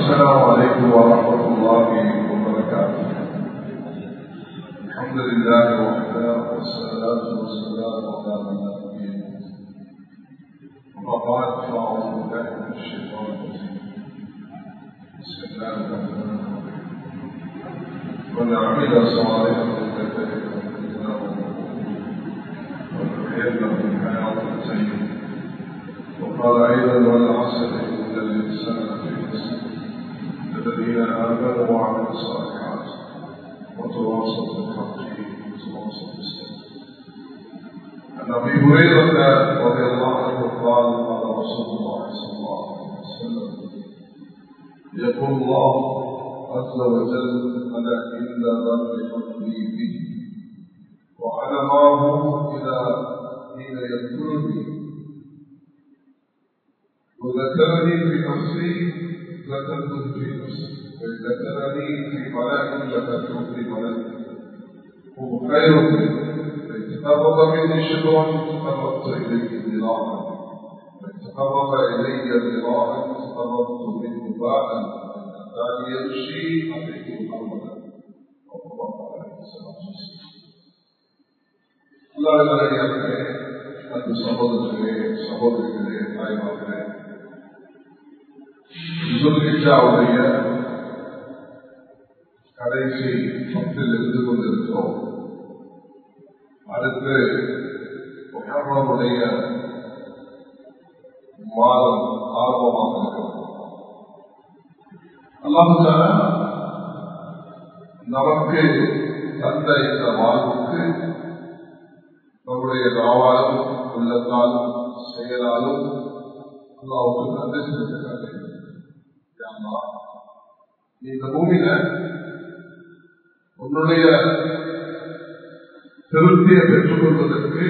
السلام عليكم ورحمة الله وبركاته الحمد لله وحده والصلاة والسلام على من لا نبي وقال فأعوذ بالله من الشيطان الرجيم بسم الله الرحمن الرحيم من عمل صالحا فلذلك ويحيى من حياة طيبة وقال أيضا والعصر إن الإنسان في خسر الذين آمنوا وعملوا الصالحات وتواصوا بالحق وتواصوا بالصبر عن أبي هريرة رضي الله عنه قال قال رسول الله صلى الله عليه وسلم يقول الله عز وجل أنا إلا ذنب حقي به وأنا معه إلى حين يذكرني وذكرني في نفسي ذكرته في نفسي وإن ذكرني في ملائكة ذكرته في ملائكة هو خير منه فإن تقرب مني شبرا تقربت إليه ذراعا وإن تقرب إلي ذراعا تقربت منه باعا وإن أتاني يمشي أتيته حرمدا وقرب عليه الصلاة والسلام الله நல்லடியார்களே அந்த சகோதரர்களே சகோதரிகளே தாய்மார்களே துல்கிஜாவுடைய கடைசி பத்தில் இருந்து கொண்டிருக்கிறோம் அடுத்து முகர்வனுடைய மாதம் ஆர்வமாக இருக்கிறது அல்லாஹால நமக்கு தந்த இந்த வாழ்வுக்கு நம்முடைய நாவாலும் உள்ளத்தாலும் செயலாலும் அல்லாவுக்கு நன்றி செலுத்துகிறார்கள் இந்த பூமியில உன்னுடைய திருப்தியை பெற்றுக் கொள்வதற்கு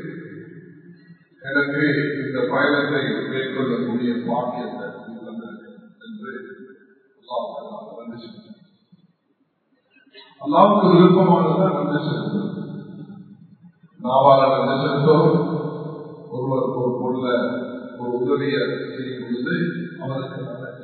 எனக்கு இந்த பயணத்தை மேற்கொள்ளக்கூடிய பாக்கியத்தை என்று நன்றி செலுத்துகிறேன் அல்லாவுக்கு விருப்பமானதான் நன்றி செலுத்துவது நாவால நன்றி செலுத்தவும் ஒருவர் ஒரு பொருளை ஒரு உதவியை செய்யும் பொழுது அவருக்கு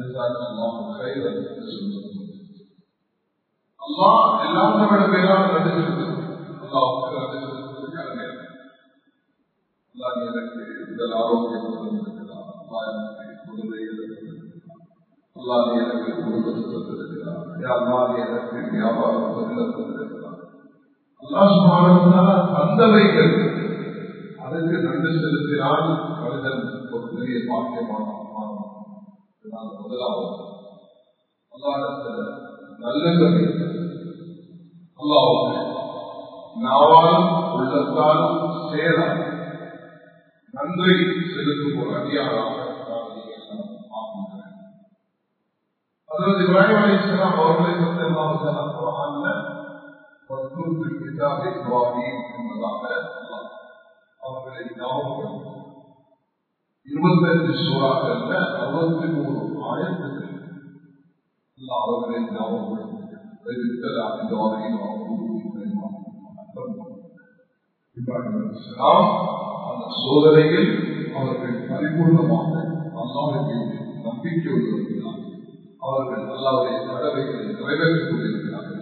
அல்லா எல்லாத்த விட மேலான நன்றி செலுத்தது அல்லாவுக்கு நன்றி செலுத்துவது கடமை அல்லா எனக்கு உடல் ஆரோக்கியம் தந்திருக்கிறார் அல்லா எனக்கு குழந்தைகள் அல்லா எனக்கு குடும்பத்தை தந்திருக்கிறார் அல்லா எனக்கு வியாபாரம் தந்திருக்கிறார் அல்லா சுமாரத்தால தந்தவைகள் அதற்கு நன்றி செலுத்தினால் மனிதன் ஒரு பெரிய பாக்கியமான முதலாவது அல்லாடத்தில் நல்லது அல்லாவுக்கு நாவாலும் உள்ளத்தாலும் சேர நன்றி செலுத்தும் ஒரு அடியாராக அதாவது இப்ராஹிம் அலி இஸ்லாம் அவர்களை பற்றி அல்லாஹால பத்தூர் கிதாபி இப்ராஹிம் என்பதாக அவர்களை ஞாபகம் இருபத்தஞ்சு சூறாக்கள்ல அறுபத்தி மூணு ஆயிரத்துக்கு அவர்களை ஞாபகம் அந்த சோதனையில் அவர்கள் பரிபூர்ணமாக அல்லாவுக்கு நம்பிக்கை உள்ளவர்களால் அவர்கள் அல்லாவுடைய கடமைகளை நிறைவேற்றிக் கொண்டிருக்கிறார்கள்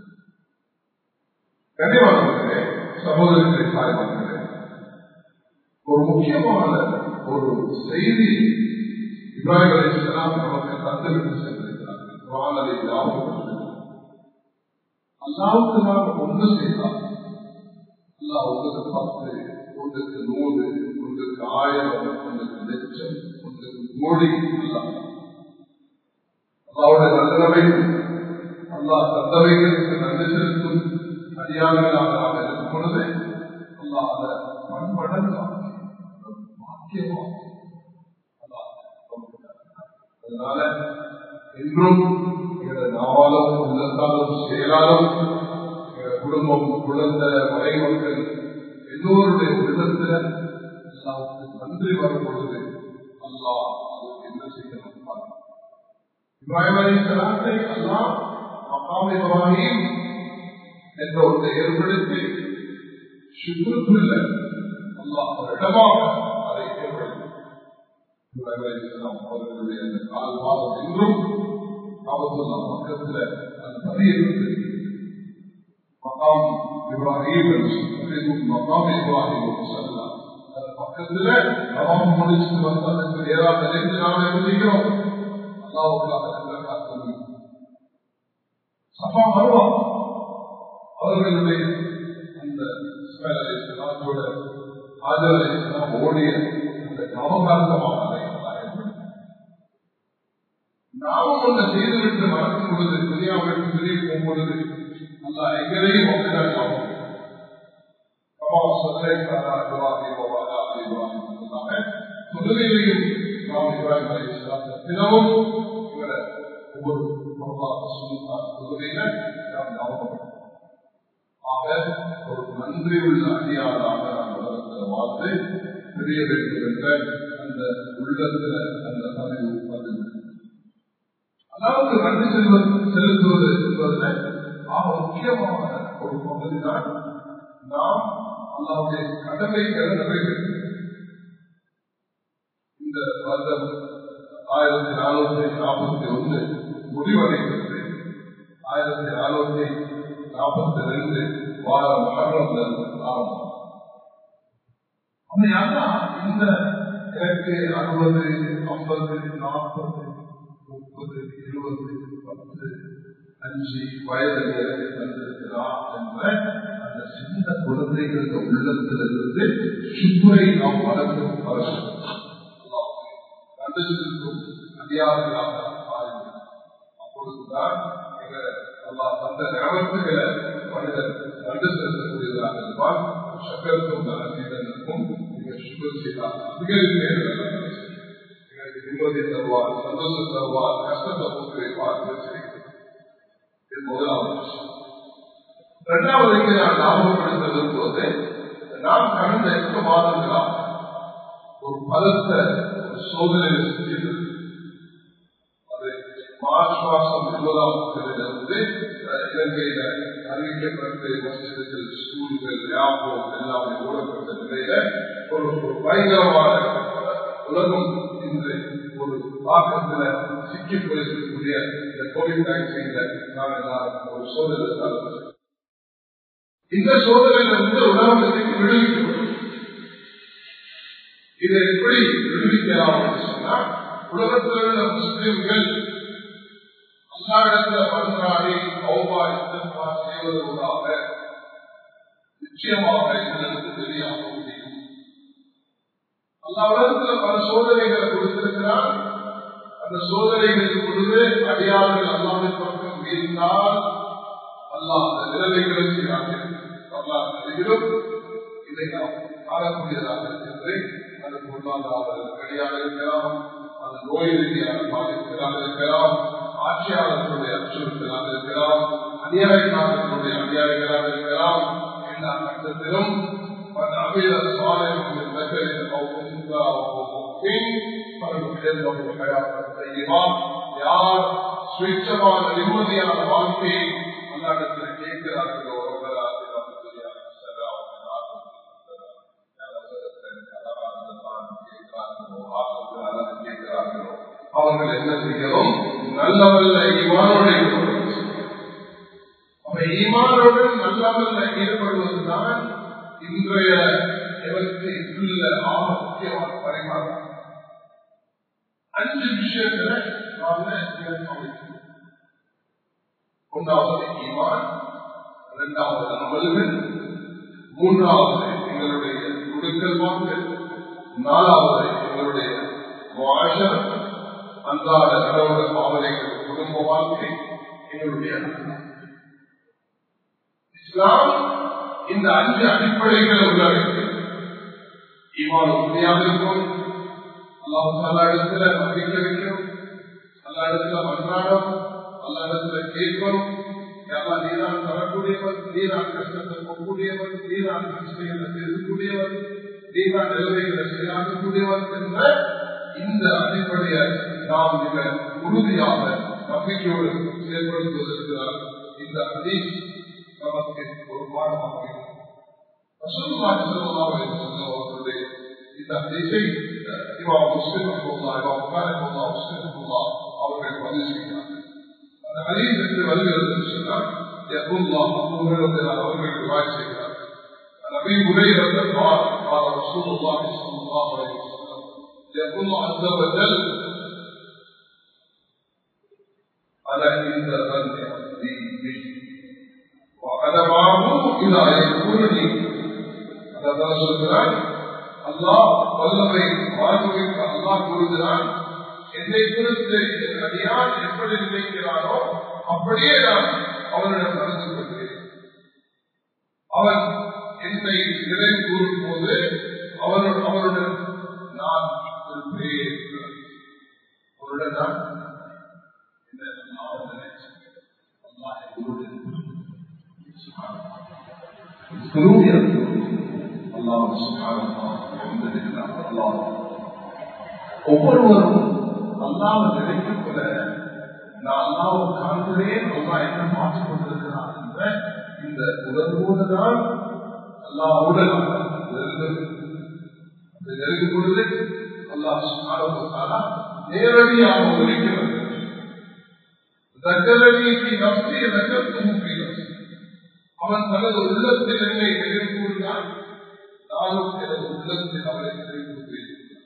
கனிவானவர்களே சகோதரர்களை தாய்மார்களே ஒரு முக்கியமான ஒரு செய்தி இப்ராஹிம் அலி இஸ்லாம் நமக்கு தந்துவிட்டு சென்றிருக்கிறார்கள் குரானதை ஞாபகம் அல்லாவுக்கு நாம் ஒன்று செய்தால் அல்லா ஒன்றுக்கு பத்து ஒன்றுக்கு நூறு ஒன்றுக்கு ஆயிரம் ஒன்றுக்கு லட்சம் ஒன்றுக்கு கோடி அல்லா அல்லாவுடைய நல்லவை அல்லா தந்தவைகளுக்கு நன்றி செலுத்தும் அடியார்களாக நாம் இருக்கும் பொழுது அல்லா அதை பண்படங்காக அதனால இன்றும் எங்களோட நாவாலும் உள்ளத்தாலும் செயலாலும் குடும்பம் குழந்தை மறைமக்கள் எல்லோருடைய உள்ளத்துல அல்லாவுக்கு நன்றி வரும் பொழுது அல்லா என்ன செய்யணும் இப்ராஹிம் அலி சலாத்தை அல்லா மகாம் இப்ராஹிம் என்ற ஒன்றை ஏற்படுத்தி சுற்றுக்குள்ள அல்லாஹ் ஒரு இடமாக அதை ஏற்படுத்தி அவர்களுடைய அந்த கால் பாதம் என்றும் காபத்துல்லா பக்கத்துல அந்த பதி இருந்தது மகாம் இப்ராஹிம் மகாம் இப்ராஹிம் சொல்லலாம் அது பக்கத்துல நவாம் முடிச்சுட்டு வந்ததுக்கு ஏதாவது நிலைத்து நாம் எழுதிக்கிறோம் அல்லாவுக்காக காத்து சஃபா வருவான் அவர்களுடைய அந்த நாட்டோட ஆதரவை ஓடிய அந்த ஞாபகார்த்தமாக நாமும் ஒன்றை செய்துவிட்டு மறக்கும் பொழுது துணியாவிற்கு வெளியே போகும் பொழுது அல்லா எங்களையும் அப்படிதான் ஞாபகம் தொழுகையிலையும் நாம் இப்ராஹிம் அலி தினமும் இவரை ஒவ்வொரு தொழுகையில நாம் ஞாபகம் ஆக ஒரு நன்றி உள்ள அடியாராக நாம் உலகத்தில் வாழ்ந்து தெரிய வேண்டும் என்ற அந்த உள்ளத்துல அந்த பதிவு பதிவு அதாவது நன்றி செல்வது செலுத்துவது என்பதில் ஆக முக்கியமான ஒரு பகுதி தான் நாம் அல்லாவுடைய கடமைகளை நிறைவேற்றும் இந்த வருடம் ஆயிரத்தி நானூற்றி நாற்பத்தி ஒன்று முடிவடைகிறது ஆயிரத்தி நானூற்றி நாற்பத்தி ரெண்டு வாரம் மகரங்கள் ஆரம்பம் அப்படியானா இந்த எனக்கு அறுபது ஐம்பது நாற்பது முப்பது இருபது பத்து அஞ்சு வயது வந்திருக்கிறார் என்ற அந்த சின்ன குழந்தைகளுக்கு உள்ளத்திலிருந்து சுக்குரை நாம் வளர்ந்து கண்டு செலுத்தும் அதிகாரிகளாக மாறிவிடும் அப்பொழுதுதான் அல்லா தந்த ஞாபகத்துகளை மனிதன் கண்டு செலுத்தக்கூடியதாக இருப்பான் சக்கரத்தும் நலசீதனுக்கும் நீங்கள் சுகர் செய்தார் அதிகரித்து எங்களுக்கு நிம்மதி தருவார் சந்தோஷம் தருவார் கஷ்டத்தை போக்கு வைப்பார் இது முதலாவது இரண்டாவது இங்கே நான் ஞாபகப்படுத்த விரும்புவது நாம் கடந்த எட்டு மாதங்களா ஒரு பலத்த ஒரு சோதனை செஞ்சிருந்தது அது மார்ச் மாசம் இருபதாம் தேதியிலிருந்து இலங்கையில அறிவிக்கப்பட்டு மசிதத்தில் ஸ்கூல்கள் ஞாபகம் எல்லாமே மூடப்பட்ட நிலையில ஒரு பயங்கரமான உலகம் இன்று ஒரு தாக்கத்துல சிக்கி போயிருக்கக்கூடிய இந்த கோவிட் நைன்டீன்ல நாம் எல்லாரும் ஒரு சோதனை இந்த சோதனையிலிருந்து உலகம் இன்றைக்கு விடுவிக்கப்படும் இதை எப்படி விடுவிக்கலாம் என்று சொன்னால் உலகத்தில் உள்ள முஸ்லிம்கள் அல்லாடத்துல மன்றாடி கௌபா இஸ்தா செய்வதற்காக நிச்சயமாக எங்களுக்கு தெரியாம முடியும் அல்லா உலகத்துல பல சோதனைகளை கொடுத்திருக்கிறார் அந்த சோதனைகளுக்கு பொழுது அடியார்கள் அல்லாவின் பக்கம் இருந்தால் அல்லாஹ் அந்த நிலைமைகளை செய்கிறார்கள் அல்லாஹ் அறிகிறோம் இதை நாம் காணக்கூடியதாக இருக்கிறது அது பொருளாதார நெருக்கடியாக இருக்கலாம் அது நோய் ரீதியான பாதிப்புகளாக இருக்கலாம் ஆட்சியாளர்களுடைய அச்சுறுத்தலாக இருக்கலாம் அநியாயக்காரர்களுடைய அநியாயங்களாக இருக்கலாம் எல்லா கட்டத்திலும் عمل صالح من ذكر او انثى وهو مؤمن فلنحيينه حياه طيبه யார் சுவிட்சமான நிம்மதியான வாழ்க்கையை அல்லாடத்தில் கேட்கிறார்களோ அவர்கள் என்ன செய்யணும் நல்லவல்ல ஈமானோடு அப்ப ஈமானோடு நல்லவல்ல ஈடுபடுவதுதான் இன்றைய எவருக்கு உள்ள ஆக முக்கியமான பரிமாற்றம் அஞ்சு விஷயங்களை நாம ஒன்றாவது ஈமான் இரண்டாவது அமல்கள் மூன்றாவது எங்களுடைய குடுக்கல் வாங்கல் நாலாவது எங்களுடைய வாஷர் அன்றாட கடவுள பாவனைகள் குடும்ப வாழ்க்கை எங்களுடைய இஸ்லாம் இந்த அஞ்சு அடிப்படைகளை உள்ளடக்கி ஈமான் உண்மையாக இருக்கும் அல்லாஹ் இடத்துல நம்பிக்கை வைக்கும் அல்லா இடத்துல மன்றாடம் அல்லா இடத்துல கேட்கணும் யாரா நீதான் தரக்கூடியவன் நீதான் கஷ்டத்தை போகக்கூடியவன் நீதான் பிரச்சனைகளை தீர்க்கக்கூடியவன் நீதான் நிலைமைகளை செயலாக்கக்கூடியவன் என்ற இந்த அடிப்படையை நாம் மிக உறுதியாக நம்பிக்கையோடு செயல்படுத்துவதற்கு இந்த ஹதீஸ் நமக்கு ஒரு பாடமாக அவர்களுடைய இந்த ஹதீஸை இமாம் முஸ்லிம் இமாம் முஸ்லிம் அவர்கள் பதிவு செய்கிறார்கள் ஹதீஸ் என்று வருகிறது சொன்னால் யகுல்லாஹ் அபூஹுரைரா அவர்கள் ரிவாயத் செய்கிறார் நபி ஹுரைரா قال قال رسول الله صلى الله عليه وسلم يقول عز وجل على عند ظن عبدي بي وأنا معه إلى يكونني அதான் சொல்கிறான் அல்லாஹ் வல்லமை வாழ்வுக்கு அல்லாஹ் கூறுகிறான் என்னை குறித்து என் அடியான் எப்படி நினைக்கிறானோ அப்படியே நான் அவனிடம் நடந்து கொள்கிறேன் அவன் என்னை நினைவு கூறும் போது அவனுடன் அவனுடன் நான் இருப்பேன் அவனுடன் நான் இந்த அல்லாஹ் நினைச்சேன் அல்லாஹ் என்னுடன் قلوب الله سبحانه وتعالى ஒவ்வொருவரும் அல்லாவை நினைத்துக் கொள்ள நான் அல்லாவை காண்கிறேன் அல்லா என்ன மாற்றிக் கொண்டிருக்கிறார் என்ற இந்த உணர்வோடு தான் அல்லாவுடன் நெருங்கும் பொழுது அல்லாஹ் சுகாரா நேரடியாக இருக்கிறது தக்கரணிக்கு நம்பி நகர்த்தும் அவன் தனது உள்ளத்தில் என்னை நினைவு கூறினான் நானும் எனது உள்ளத்தில் அவரை நினைவு கூறுகிறேன்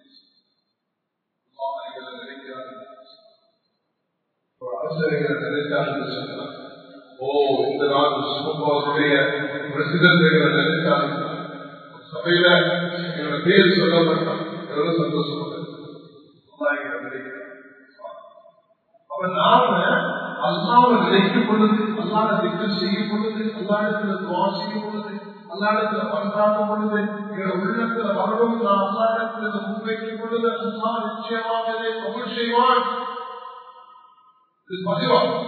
ஆசிரியர்கள் நினைத்தார்கள் ஓ இந்த நாள் சுகப்பாவுடைய பிரசிடன்ட் நினைத்தாங்க சபையில என்னோட பேர் சொல்லப்பட்டான் எவ்வளவு சந்தோஷப்பட்டது அப்ப நாம அல்லாவை நினைக்கும் பொழுது அல்லாட திட்டம் செய்யும் பொழுது அல்லாடத்துல துவா செய்யும் பொழுது அல்லாடத்துல பண்றாடும் பொழுது எங்களோட உள்ளத்துல வரணும் நான் அல்லாடத்துல முன்வைக்கும் பொழுது அல்லா நிச்சயமாக இதை கபுல் செய்வான் இது பதிவாகும்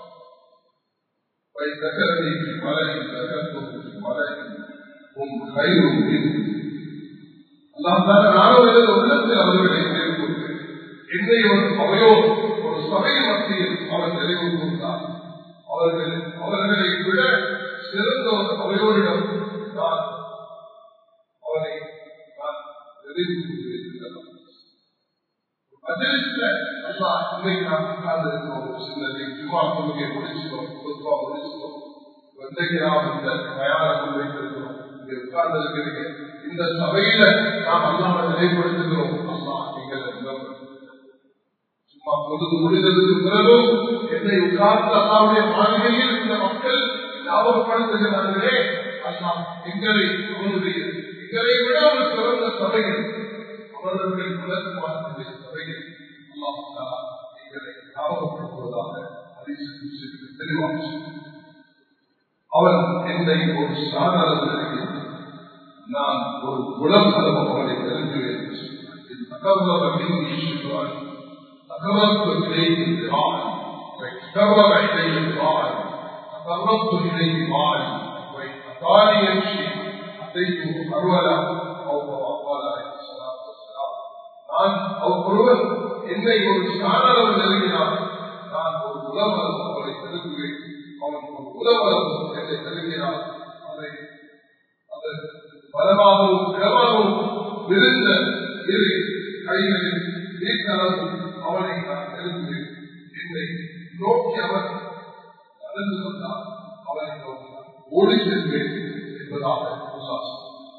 ذكرني في ملأ ذكرته في ملأ هم خير منه அல்லாஹ் நானும் எனது உள்ளத்தில் அவர்களை நினைவு கூறுகிறேன் என்னை ஒரு அவையோ ஒரு சபை மத்தியில் அவர் நினைவு கூர்ந்தார் அவர்கள் அவர்களை விட சிறந்த ஒரு அவையோரிடம் நான் அவரை நான் நினைவு கூறுகிறேன் மஜலிஸ்ல அல்லா இன்னைக்கு நாம் உட்கார்ந்து இருக்கிறோம் சின்னதை ஜுமா தொழுகை முடிச்சிட்டோம் பொதுவா முடிச்சிட்டோம் இன்றைக்கு நாம் இந்த தயாரம் வைத்திருக்கிறோம் இங்கே உட்கார்ந்து இருக்கிறீங்க இந்த சபையில நாம் அல்லாம நிலைப்படுத்துகிறோம் அல்லா நீங்கள் சும்மா பொழுது முடிந்ததுக்கு பிறகும் என்னை உட்கார்ந்து அல்லாவுடைய மாளிகையில் இந்த மக்கள் ஞாபகப்படுத்துகிறார்களே அல்லா எங்களை அவனுடைய எங்களை விட ஒரு சிறந்த சபைகள் அவர்களுடைய விளக்கமான சபைகள் எங்களை ஞாபகப்படுத்துவதாக தெளிவாக அவன் என்னை ஒரு சாதாரண நான் ஒரு குலம் அனுபவம் அவனை தெரிஞ்சுவேன் تقرب مني شيطان تقربت اليه ذراعا فاقترب اليه ذراعا تقربت اليه ذراعا وان اتاني يمشي اتيته هرولا او كما قال عليه الصلاه والسلام நான் அவர் ஒருவர் என்னை ஒரு சாணளவு நெருங்கினார் நான் ஒரு உலகம் அவரை நெருங்குவேன் அவன் ஒரு உலகம் என்னை நெருங்கினார் அதை அது பலமாகவும் திடமாகவும் விருந்த இரு கைகளில் நீக்களவும் அவனை நான் நெருங்குவேன் என்னை நோக்கி அவன் நடந்து வந்தால் அவனை நோக்கி ஓடி செல்வேன் என்பதாக உல்லாசம்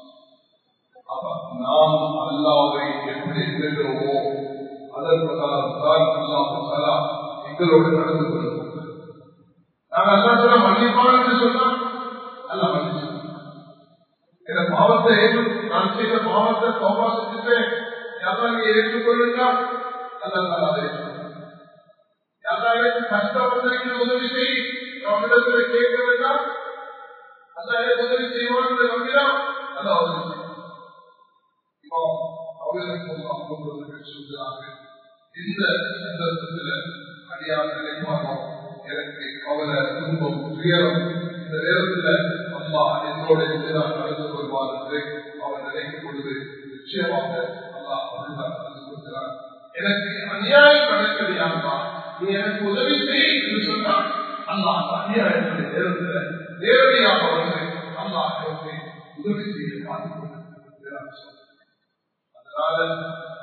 நாம் அல்லாவை எப்படி நின்றோமோ அதன் பிரகாரம் தான் அல்லாஹ் சலா எங்களோடு நடந்து கொள்வோம் நான் அல்லா சொல்ல மன்னிப்பான் என்று சொன்னால் அல்ல மன்னிச்சு என பாவத்தை ஏற்று நான் செய்த பாவத்தை சோபா செஞ்சுட்டேன் யாரா நீ ஏற்றுக்கொள்ளுங்க அல்ல அதை யாராவது கஷ்டப்பட்டு உதவி செய் அவனிடத்துல கேட்க வேண்டாம் அல்ல உதவி செய்வான் என்று நம்பினான் அல்ல உதவி செய்வான் இந்த சந்தர்ப்பத்தில் அடியார் நினைப்பானோ எனக்கு கவலை துன்பம் துயரம் இந்த நேரத்தில் அம்மா என்னோட எதிராக நடந்து கொள்வார் என்று அவன் நினைக்கும் பொழுது நிச்சயமாக அல்லா அவர்தான் நடந்து கொள்கிறார் எனக்கு அநியாயம் நடக்கலையாமா நீ எனக்கு உதவி செய் என்று சொன்னால் அல்லா அந்த அநியாயத்துடைய நேரத்தில் நேரடியாக வந்து அல்லா எனக்கு உதவி செய்ய பார்த்துக் கொண்டிருக்கிறார் அதனால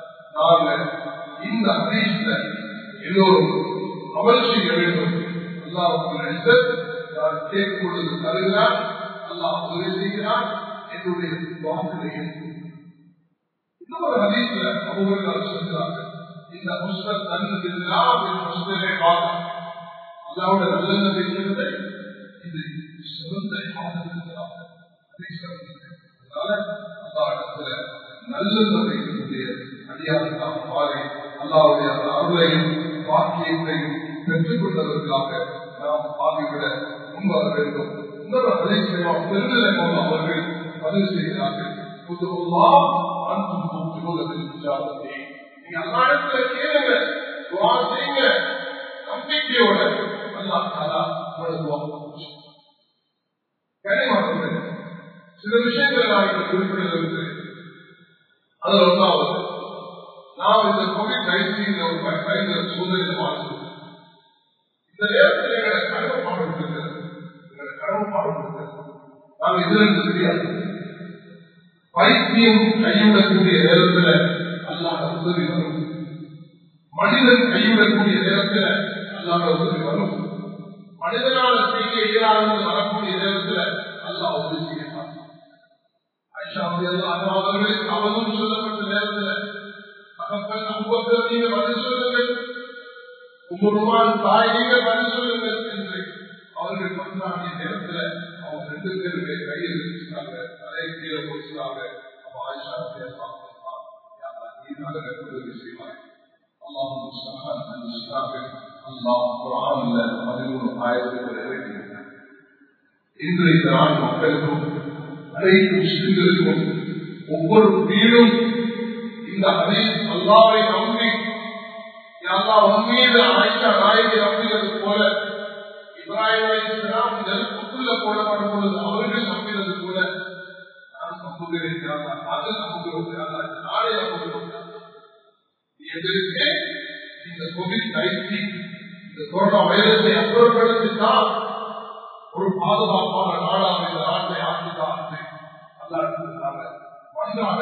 நாங்க இந்த ஹதீஸ்ல எல்லோரும் அமல் செய்ய வேண்டும் அல்லாவுக்கு நான் கேட்கும் பொழுது தருகிறார் அல்லாஹ் உதவி செய்கிறார் என்னுடைய வாக்குகளை இன்னொரு ஹதீஸ்ல அபூபக்கர் சொல்கிறார்கள் இந்த முஸ்தர் தன் எல்லாம் என் முஸ்தரை வாங்க அல்லாவோட நல்ல இருக்கிறது இது சிறந்த இருக்கிறார்கள் அதனால அல்லாஹிடத்துல நல்ல நம்பிக்கையுடைய அடியார்கள் மாறி அல்லாவுடைய அருளையும் பாக்கியத்தையும் பெற்றுக் கொண்டதற்காக நாம் ஆகிவிட முன்வர வேண்டும் இன்னொரு அதிசயம் பெருநிலையம் அவர்கள் பதிவு செய்கிறார்கள் புதுவா அன்பும் கூட்டுவதற்கு நீங்க எல்லா இடத்துல கேளுங்க துவா செய்யுங்க நம்பிக்கையோட அல்லா தாலா உங்களுக்கு கனிமார்கள் சில விஷயங்களை நான் இங்க குறிப்பிடுகிறது அது ஒன்றாவது நாம் இந்த கோவிட் நைன்டீன் ஒரு பயங்கர சூழ்நிலை வாழ்ந்தோம் இந்த நேரத்தில் எங்களை கடவுப்பாடு இருக்கிறது எங்களை கடவுப்பாடு இருக்கிறது நாம் எதிர்த்து தெரியாது பைத்தியம் கைவிடக்கூடிய நேரத்தில் அல்லாத உதவி வரும் மனிதன் கைவிடக்கூடிய நேரத்தில் அல்லாத உதவி வரும் மனிதனால செய்ய இயலாதது வரக்கூடிய நேரத்தில் அல்லாஹ் உதவி செய்ய மாட்டான் ஐஷா அவர்களுக்கு அவதும் சொல்லப்பட்ட நேரத்தில் தகப்பன் அவ்வளவு நீங்க பதில் சொல்லுங்கள் உங்களுமான தாய் நீங்க பதில் சொல்லுங்கள் என்று அவர்கள் கொண்டாடிய நேரத்தில் அவங்க ரெண்டு பேருடைய கையில் வச்சுட்டாங்க தலையை கீழே போச்சுட்டாங்க அப்ப ஆயிஷா பேசலாம் உதவி செய்வாங்க இன்றைக்கு நாள் மக்களுக்கும் அனைத்து முஸ்லிம்களுக்கும் ஒவ்வொரு வீடும் இந்த அனை அல்லாவை நம்பி அல்லா உண்மையில ஆயிஷா நாயகி நம்பினது போல இப்ராஹிம் நெருப்புக்குள்ள போடப்படும் பொழுது அவர்கள் நம்பினது போல நான் நம்புகிறேன் அது நம்புகிறோம் நாளே நம்புகிறோம் எங்களுக்கு இந்த கோவிட் நைன்டீன் இந்த கொரோனா வைரஸை அப்புறப்படுத்தினால் ஒரு பாதுகாப்பான நாடாக இந்த நாட்டை ஆக்கிதான் அல்லாடுறாங்க மன்றாட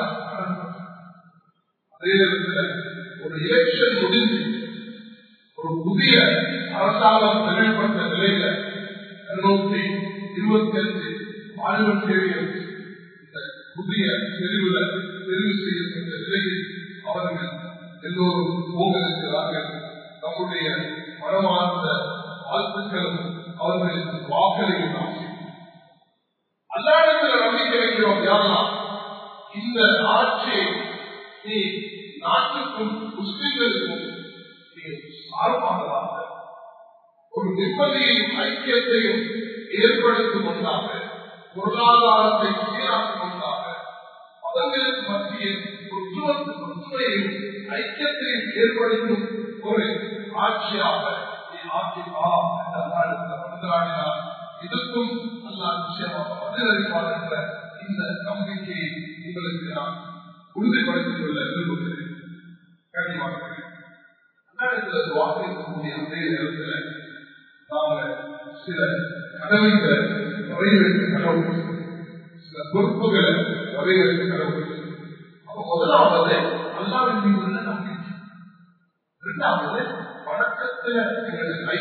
அதே நேரத்தில் ஒரு எலெக்ஷன் முடிஞ்சு ஒரு புதிய அரசாங்கம் தெளிவுபட்ட நிலையில இருநூத்தி இருபத்தி அஞ்சு பார்லிமெண்டேரியன் இந்த புதிய தெரிவுல தெரிவு செய்யப்பட்ட நிலையில் அவர்கள் எல்லோரும் போகிறார்கள் நம்முடைய மனமார்ந்த வாழ்த்துக்களும் அவர்களுக்கு வாக்களியும் நாம் அல்லாடத்தில் நம்பிக்கை வைக்கிறோம் யாரெல்லாம் இந்த ஆட்சியை நீ நாட்டுக்கும் முஸ்லிம்களுக்கும் நீ சார்பானதாக ஒரு நிம்மதியையும் ஐக்கியத்தையும் ஏற்படுத்தும் ஒன்றாக பொருளாதாரத்தை சீராக்கும் ஒன்றாக மதங்களுக்கு மத்தியில் ஒற்றுமத்து ஒற்றுமையையும் ஐக்கியத்தையும் ஏற்படுத்தும் ஒரு ஆட்சியாக நீ ஆட்சிப்பா என்ற நாடுகள் மனிதராடினார் இதுக்கும் அல்லா நிச்சயமாக பதிலளிப்பார் என்ற இந்த நம்பிக்கையை உங்களுக்கு நான் உறுதிப்படுத்திக் கொள்ள விரும்புகிறேன் கண்டிப்பாக வாக்களிக்கக்கூடிய அதே நேரத்தில் நாங்கள் சில கடமைகளை நிறைவேற்ற கடவுள் சில பொறுப்புகளை நிறைவேற்ற கடவுள் அப்ப முதலாவது அல்லாவின் மீது உள்ள நம்பிக்கை இரண்டாவது வணக்கத்துல எங்களது கை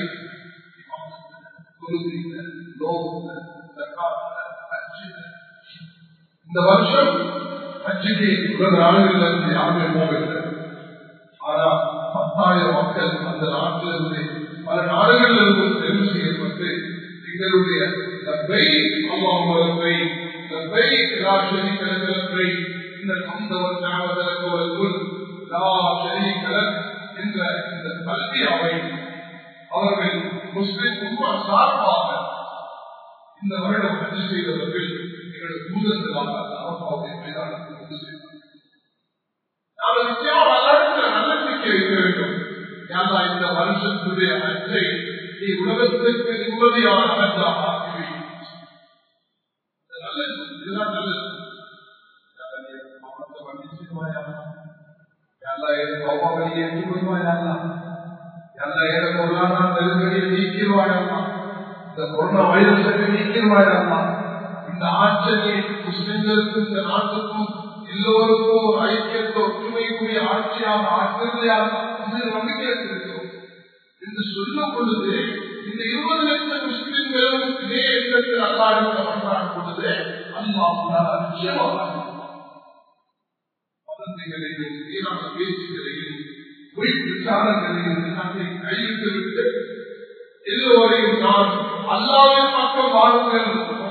இந்த வருஷம் அச்சுக்கு உலக நாடுகளில் இருந்து யாருமே போகவில்லை ஆனா பத்தாயிரம் மக்கள் அந்த நாட்டிலிருந்து பல நாடுகளில் இருந்து தெரிவு செய்யப்பட்டு எங்களுடைய அம்மாவை கிழக்கிழப்பை இந்த சந்தவர் ஞாபகத்தில் என்ற இந்த கல்வி அவை அவர்கள் முஸ்லிம் உண்மை சார்பாக இந்த வருடம் பதிவு செய்தவர்கள் எங்களுடைய பூதத்திலாக அவர்களுடைய மைதானத்தில் வந்து செய்தார் நாங்கள் நிச்சயம் வல்லடத்தில் நல்லெண்ணிக்கை வைக்க வேண்டும் யாரா இந்த வருஷத்துடைய அச்சை நீ உலகத்திற்கு நிம்மதியான அகற்றாக ஆக்கி நல்லது இதுதான் நல்லது மாவட்ட வண்டி செய்வாயா எல்லா கோபங்களை ஏற்றுக்கொள்வாயா எல்லா ஏழ பொருளாதார நெருக்கடியை நீக்கிடுவாயம்மா இந்த கொரோனா வைரஸை நீக்கிடுவாயம்மா இந்த ஆட்சியை முஸ்லிம்களுக்கும் இந்த நாட்டுக்கும் எல்லோருக்கும் ஒரு ஐக்கியத்தை ஒற்றுமைக்குரிய ஆட்சியாக ஆற்றுவதையாக நம்பிக்கை இருக்கிறோம் என்று சொல்லும் பொழுது இந்த இருபது லட்சம் முஸ்லிம்களும் இதே எண்ணத்தில் அல்லாஹ் அவர்களான பொழுது அல்லாஹ் நிச்சயமாக வதந்திகளையும் வீணான பேச்சுகளையும் பொய் பிரச்சாரங்களையும் நாட்டை கைவிட்டுவிட்டு எல்லோரையும் நான் அல்லாவின் பக்கம் வாருங்கள்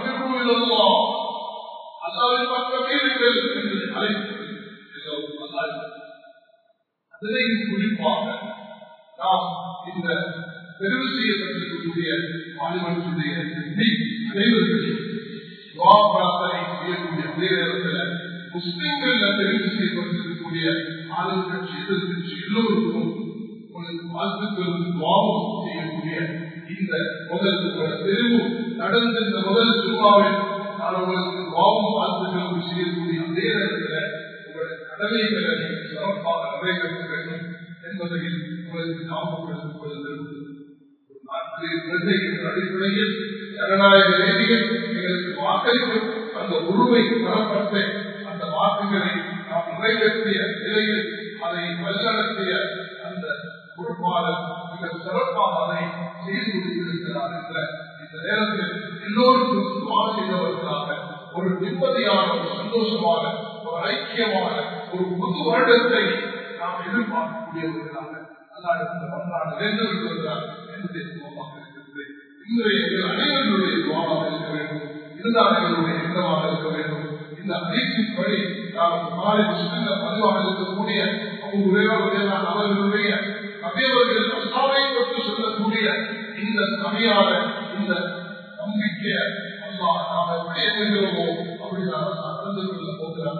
அல்லாவின் பக்கம் வீருங்கள் என்று அழைப்பு எல்லோரும் அல்லாஹ் அதிலையும் குறிப்பாக நாம் இந்த தெரிவு செய்யப்பட்டிருக்கக்கூடிய மாநிலத்தினுடைய அனைவர்களையும் பிரார்த்தனை செய்யக்கூடிய அதே நேரத்தில் முஸ்லிம்கள் தெரிவு செய்யப்பட்டிருக்கக்கூடிய ஆளும் கட்சி எதிர்கட்சி எல்லோருக்கும் உங்களுக்கு வாழ்த்துக்கள் துவாபம் செய்யக்கூடிய இந்த முதல் தெரிவு நடந்த இந்த முதல் சுருவாவில் நான் உங்களுக்கு துவாபம் வாழ்த்துக்கள் செய்யக்கூடிய அதே நேரத்தில் உங்களுடைய கடமைகளை சிறப்பாக நிறைவேற்ற வேண்டும் என்பதையும் உங்களுக்கு ஞாபகப்படுத்திக் கொள்ள விரும்புகிறேன் அடிப்படையில் ஜனநாயக ரீதியில் எங்களுக்கு வாக்களிக்கும் அந்த உரிமை பெறப்பட்ட அந்த வாக்குகளை நாம் நிறைவேற்றிய நிலையில் அதை வழிநடத்திய அந்த பொறுப்பாளர் மிக சிறப்பாக அதை செய்து முடித்திருக்கிறார் என்ற இந்த நேரத்தில் எல்லோருக்கும் சும்மா செய்தவர்களாக ஒரு நிம்மதியான ஒரு சந்தோஷமான ஒரு ஐக்கியமான ஒரு புது வருடத்தை நாம் எதிர்பார்க்கக்கூடியவர்களாக அல்லாடத்தில் வந்தாட வேண்டும் இருக்கிறார் என்பதை சுகமாக இருக்கிறது இன்றைய அனைவர்களுடைய துவாவாக இருக்க வேண்டும் இருந்தார்களுடைய எண்ணமாக இருக்க வேண்டும் இந்த அறிவின்படி நாம் மாலை சிறந்த பதிவாக இருக்கக்கூடிய உரையாளர்களான அவர்களுடைய அவையவர்கள் அல்லாவை பற்றி சொல்லக்கூடிய இந்த சமையான இந்த நம்பிக்கைய அல்லா நாம் எப்படி எண்ணுகிறோமோ அப்படி நாம் நடந்து கொள்ள போகிறார்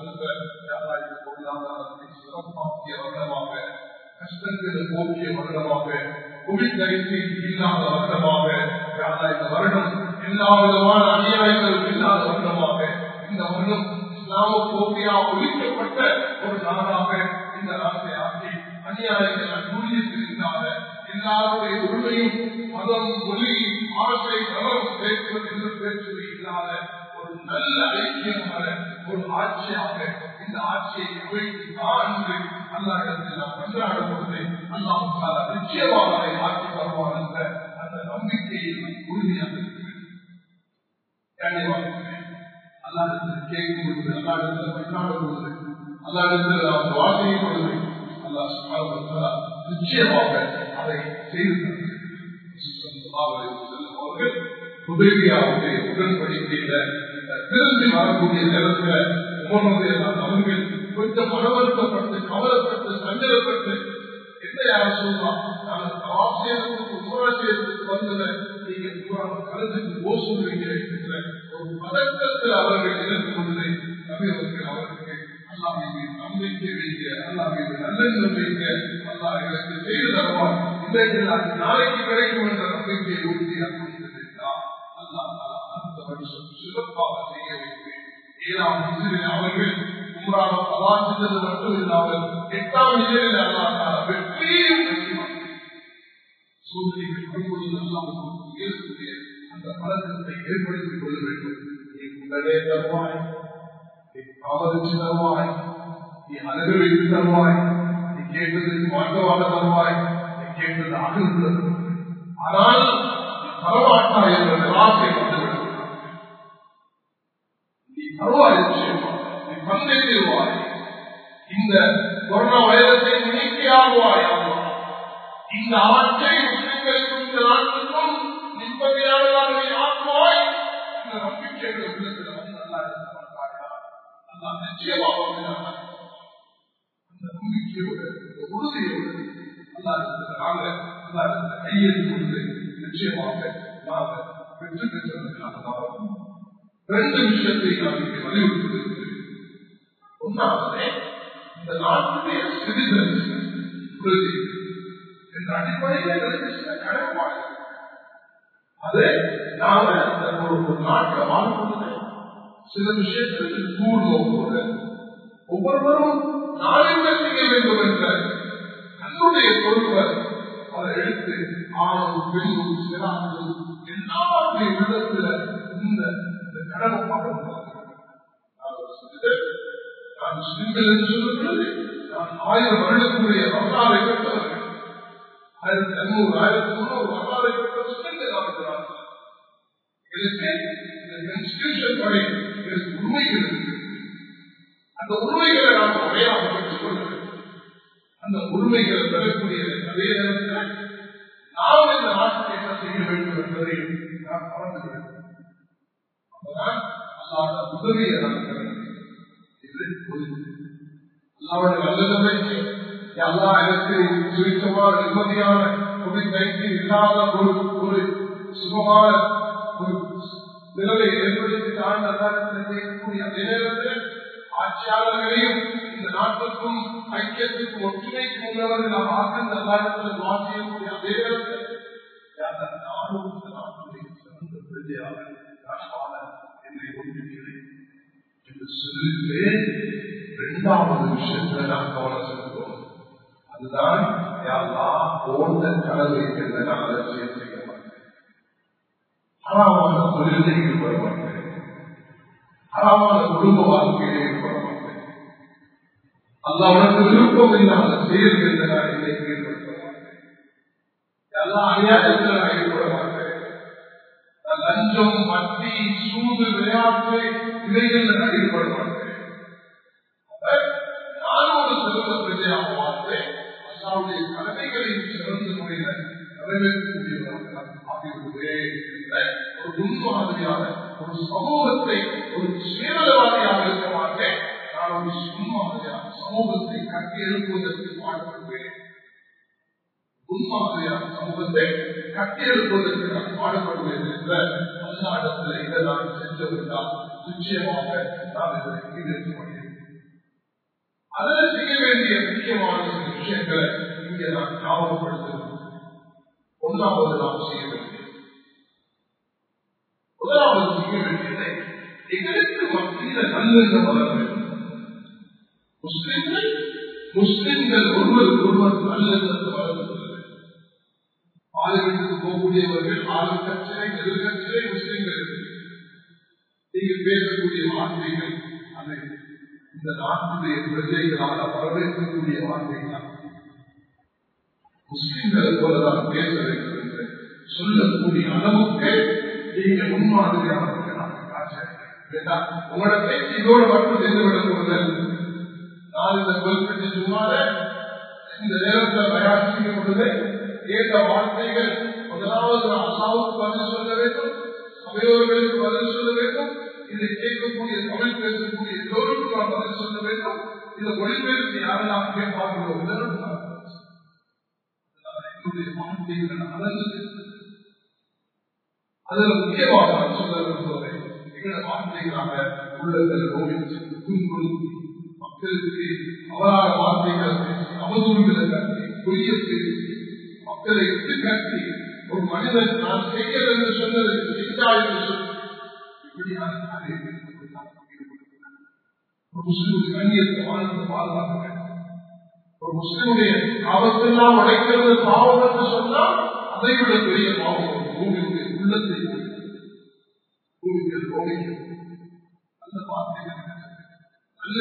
சிறப்பாக்கிய வருடமாக கஷ்டங்களை போக்கிய வருடமாக கோவிட் நைன்டீன் இல்லாத வருடமாக இந்த வருடம் எல்லா விதமான அநியாயங்களும் இல்லாத வருடமாக இந்த வருடம் இஸ்லாம போக்கியா ஒழிக்கப்பட்ட ஒரு நாடாக இந்த நாட்டை ஆக்கி அநியாயங்கள் அனுமதித்திருந்தால எல்லாருடைய உரிமையும் மதம் மொழி ஆசை நலம் பேச்சு என்று பேச்சு இல்லாத ஒரு நல்ல ஐக்கியமான ஒரு ஆட்சியாக இந்த ஆட்சியை குவைத்து ஆண்டு அல்லா இடத்தில் நாம் கொண்டாடும் பொழுது அல்லாஹ் நிச்சயமாக அதை ஆட்சி வருவார் என்ற அந்த நம்பிக்கையை உறுதியாக அல்லாடத்தில் கேட்கும் பொழுது அல்லாடத்தில் கொண்டாடும் பொழுது அல்லாடத்தில் நாம் வாசையும் பொழுது அல்லாஹ் நிச்சயமாக அதை செய்து அவர்கள் உதவியாவுடைய உடன்படிக்கையில திரும்பி வரக்கூடிய நேரத்தில் அவர்கள் கொஞ்சம் மனவருத்தப்பட்டு கவலைப்பட்டு சஞ்சலப்பட்டு என்ன யாரும் சொல்லலாம் நான் ஆசிரியத்துக்கு உமராசியத்துக்கு வந்தத நீங்க கலந்துக்கு ஓ சொல்றீங்க ஒரு பதக்கத்தில் அவர்கள் இழந்து கொண்டதை நபியவர்கள் அவர்களுக்கு அல்லா மீது நம்பிக்கை வைக்க அல்லா மீது நல்லெண்ணம் வைக்க அல்லா எங்களுக்கு செய்து தருவார் இன்றைக்கு நாளைக்கு கிடைக்கும் என்ற நம்பிக்கையை உறுதியாக அல்லா அந்த வருஷம் சிறப்பாக செய்ய வைப்பேன் ஏழாம் இசையில் அவர்கள் உம்ராக பலாசித்தது மட்டும் இல்லாமல் எட்டாம் இசையில் அல்லா வெற்றியும் சூழ்நிலைகள் வரும்பொழுது அல்லாமல் இருக்கக்கூடிய அந்த பழக்கத்தை ஏற்படுத்திக் கொள்ள வேண்டும் நீ உடனே தருவாய் நீ ஆதரிச்சு தருவாய் நீ அனுபவித்து தருவாய் நீ கேட்டதுக்கு மாற்றமாக தருவாய் நீ கேட்டது அகழ்ந்து ஆனால் தரமாட்டாய் என்ற நிராசை வந்துவிடும் நீ தருவாய் நிச்சயமா நீ பந்தை தருவாய் இந்த கொரோனா வைரஸை நீக்கியாகுவாய் இந்த ஆட்சை முஸ்லிம்களுக்கும் இந்த நாட்டுக்கும் நிம்மதியானதாக ஆக்குவாய் இந்த நம்பிக்கைகள் உள்ளத்தில் வந்து நல்லா இருக்க அல்லா நிச்சயமாக அந்த நம்பிக்கையோடு இந்த உறுதியோடு அல்லா நாங்க அல்லா கையெழுத்து கொண்டு நிச்சயமாக நாங்கள் பெற்று பெற்றதற்காக ரெண்டு விஷயத்தை நான் இங்கே வலியுறுத்திருக்கிறேன் ஒன்றாவது இந்த நாட்டுடைய சிறிதன் உறுதி என்ற அடிப்படையில் எங்களுக்கு சில கடற்பாடு அது நாம அந்த ஒரு ஒரு நாட்டில் வாழ்வது சில விஷயத்திற்கு கூடுவோம் போது ஒவ்வொருவரும் நாளைக்கு செய்ய வேண்டும் என்ற தன்னுடைய பொறுப்பை அதை எடுத்து ஆணும் பெண்ணும் சிறார்களும் எல்லாருடைய உள்ளத்துல இந்த இந்த கடமைப்பாடு நான் முஸ்லிம்கள் என்று சொல்லுகிறது நான் ஆயிரம் வருடத்துடைய வரலாறை பெற்றவர்கள் ஆயிரத்தி ஐநூறு ஆயிரத்தி முன்னூறு வரலாறை பெற்ற முஸ்லிம்கள் இதுக்கு இந்த கான்ஸ்டியூஷன் படி இதற்கு உண்மைகள் இருக்கு அந்த உண்மைகளை நாம் முறையாக பெற்றுக் கொள்ள வேண்டும் அந்த உண்மைகளை பெறக்கூடிய அதே நேரத்தில் நாம் இந்த நாட்டுக்கு என்ன செய்ய வேண்டும் என்பதை நாம் மறந்து வேண்டும் அப்பதான் அல்லாத உதவியை நாம் பெற வேண்டும் இது உறுதி. அல்லாவுடைய நல்லதை எல்லா எனக்கு சுருக்கமான நிம்மதியான கோவிட் நைன்டீன் இல்லாத ஒரு ஒரு சுகமான ஒரு நிலையை ஏற்படுத்தி தாழ்ந்த செய்யக்கூடிய அதே நேரத்தில் ஆட்சியாளர்களையும் இந்த நாட்டுக்கும் ஐக்கியத்துக்கும் ஒற்றுமைக்கும் உள்ளவர்கள் நாம் ஆக்கின்ற காலத்தில் மாற்றியக்கூடிய அதே நேரத்தில் அந்த நாடும் இந்த நாட்டுடைய சிறந்த பிரஜையாக நான் வாழ என்னை ஒன்றுகிறேன் என்று சொல்லிட்டு இரண்டாவது விஷயத்துல நான் கவனம் செலுத்துவோம் அதுதான் யாரெல்லாம் போன்ற கடலை என்று நான் அலட்சியம் செய்ய மாட்டேன் அறாமான தொழிலில் ஈடுபட மாட்டேன் அறாமான குடும்ப வாழ்க்கையில் ஈடுபட மாட்டேன் அல்ல உனக்கு விருப்பம் இல்லாத செயல்கள் நான் என்னை ஈடுபடுத்த மாட்டேன் எல்லா அநியாயத்தில் நான் ஈடுபட மாட்டேன் நான் லஞ்சம் மத்தி சூது விளையாட்டு இவைகள் நான் ஈடுபட மாட்டேன் நானும் ஒரு சிறந்த பிரஜையாக மாற்றேன் அல்லாவுடைய கடமைகளையும் சிறந்த முறையில் நிறைவேற்றக்கூடியவர்கள் ஆகிவிடுவேன் ஒரு முன்மாதிரியான ஒரு சமூகத்தை ஒரு சுயநலவாதியாக இருக்க மாட்டேன் நான் ஒரு முன்மாதிரியான சமூகத்தை கட்டி எழுப்புவதற்கு பாடுபடுவேன் முன்மாதிரியான சமூகத்தை கட்டியெழுப்பதற்கு நான் பாடுபடுவேன் என்ற அல்லாடத்தில் இதை நான் சென்றுவிட்டால் நிச்சயமாக நான் இதற்கு ஈடேற்ற முடியும் அதில் செய்ய வேண்டிய முக்கியமான சில விஷயங்களை இங்கே நான் ஞாபகப்படுத்துகிறேன் ஒன்றாவது நாம் செய்ய வேண்டியது முதலாவது செய்ய வேண்டியதை எங்களுக்கு மத்தியில் நல்லெண்ணம் வர வேண்டும் முஸ்லிம்கள் முஸ்லிம்கள் ஒருவருக்கு ஒருவர் நல்லெண்ணத்தை வளர்ந்து ஆளுநருக்கு போகக்கூடியவர்கள் ஆளு கட்சியை எதிர்கட்சியை முஸ்லிம்கள் நீங்கள் பேசக்கூடிய வார்த்தைகள் அதை இந்த நாட்டுடைய பிரஜைகளால் வரவேற்கக்கூடிய வார்த்தைகளால் முஸ்லிம்கள் போலதான் பேச வேண்டும் என்று சொல்லக்கூடிய அளவுக்கு நீங்க முன்மாதிரியானவர்களாக உங்களோட பேச்சு இதோடு மட்டும் செய்துவிடக் கூடுதல் நான் இந்த குறிப்பிட்ட சும்மாத இந்த நேரத்தில் தயார் செய்யும் பொழுது கேட்ட வார்த்தைகள் முதலாவது அல்லாவுக்கு பதில் சொல்ல வேண்டும் சபையோர்களுக்கு பதில் சொல்ல வேண்டும் இதை கேட்கக்கூடிய தமிழ் பேசக்கூடிய எல்லோருக்கும் நான் பதில் சொல்ல வேண்டும் இதை மொழிபெயர்த்து யாரெல்லாம் கேட்பார்களோ என்னுடைய வார்த்தைகள் அழகு அதில் முக்கியமாக நான் சொல்ல விரும்புவதை எங்களோட வார்த்தைகளாக உள்ளங்கள் நோவிச்சு துன்புறுத்தி மக்களுக்கு அவராக வார்த்தைகள் பேசி அவதூறுகளை கட்டி பொய்ய பேசி மக்களை விட்டு கட்டி ஒரு மனிதன் நான் செய்யல் என்று சொன்னதை செய்தாய் என்று சொல்லி இப்படியான காரியங்கள் ஒரு முஸ்லிமுடைய கண்ணியத்தை வாழ்ந்து பாதுகாக்க வேண்டும் ஒரு முஸ்லிமுடைய ஆபத்தெல்லாம் உடைக்கிறது பாவம் என்று சொன்னால் அதை விட பெரிய பாவம் பூமியுடைய உள்ளத்தை பூமியில் ரோமிக்கும் அந்த வார்த்தைகள் நல்ல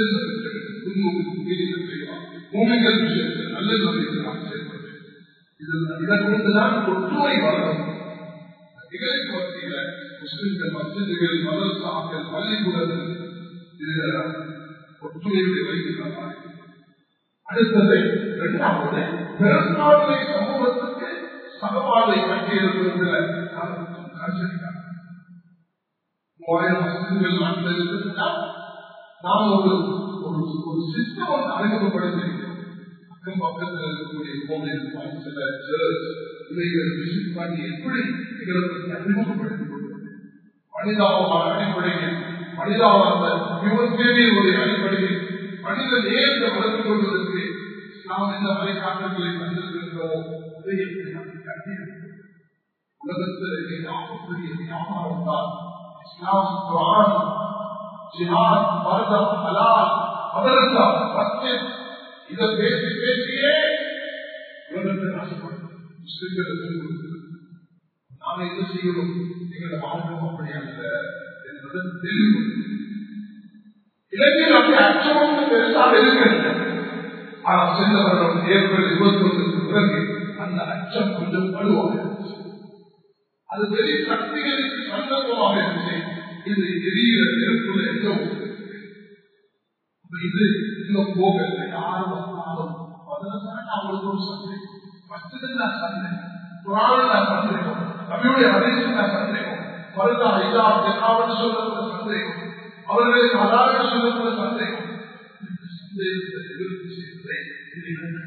பூமிகள் விஷயத்தில் நல்ல நம்பிக்கையாக செயல்பட்டு இதற்குதான் ஒற்றுமை வளரும் நிகழ்ச்சி மத்தியில முஸ்லிம்கள் மசிதிகள் மதரசாக்கள் பள்ளிக்கூடங்கள் இதுதான் ஒற்றுமையுடைய வைக்கிறார்கள் அடுத்தது இரண்டாவது பிறநாளை சமூகத்துக்கு சமவாதை கட்டியிருப்பதில் காட்சியளிக்கிறார் மூவாயிரம் முஸ்லிம்கள் நாட்டில் இருந்திருந்தால் நாம் ஒரு ஒரு ஒரு சிஸ்டம் ஒன்று அறிமுகப்படுத்தியிருக்கிறோம் அக்கம் பக்கத்தில் இருக்கக்கூடிய கோவில் சில சர்ச் இவைகள் விசிட் பண்ணி எப்படி எங்களுக்கு அறிமுகப்படுத்திக் கொள்வது மனிதாபமான அடிப்படையில் மனிதாவாத விமர்சனையுடைய அடிப்படையில் மனிதன் ஏன் வளர்த்துக் கொள்வதற்கு நாம் இந்த வழிகாட்டுகளை தந்திருக்கின்றோமோ அதை எப்படி நாம் கட்டியிருக்கிறோம் உலகத்தில் ஆகக்கூடிய வியாபாரம் தான் இஸ்லாம் குரான் ஜிஹாத் மருதம் ஹலால் மதரசா மஸ்ஜித் இதை பேசி பேசியே உலகத்தில் ஆசைப்படும் முஸ்லிம்களுக்கு நாம் என்ன செய்யணும் எங்களோட மார்க்கம் அப்படி அல்ல என்பது தெளிவு இலங்கையில் அப்படி அச்சம் ஒன்று பெருசாக இருக்கிறது ஆனால் சென்ற வருடம் ஏப்ரல் இருபத்தி ஒன்றுக்கு பிறகு அந்த அச்சம் கொஞ்சம் வலுவாக அது வெளி சக்திகளுக்கு சந்தர்ப்பமாக இருந்துச்சு இது எரியிற நெருப்புல எங்க இது இன்னும் போகல யார் வந்தாலும் பதினெட்டு அவங்களுக்கு ஒரு சந்தேகம் மஸ்ஜிதில் நான் சந்தேகம் குரானில் நான் சந்தேகம் நபியுடைய அதிர்ச்சி நான் சந்தேகம் வருதா இதா ஜெகாவன் சொல்றது சந்தேகம் அவர்களுக்கு அதாவது சொல்றது சந்தேகம் சந்தேகத்தை எதிர்ப்பு செய்வதை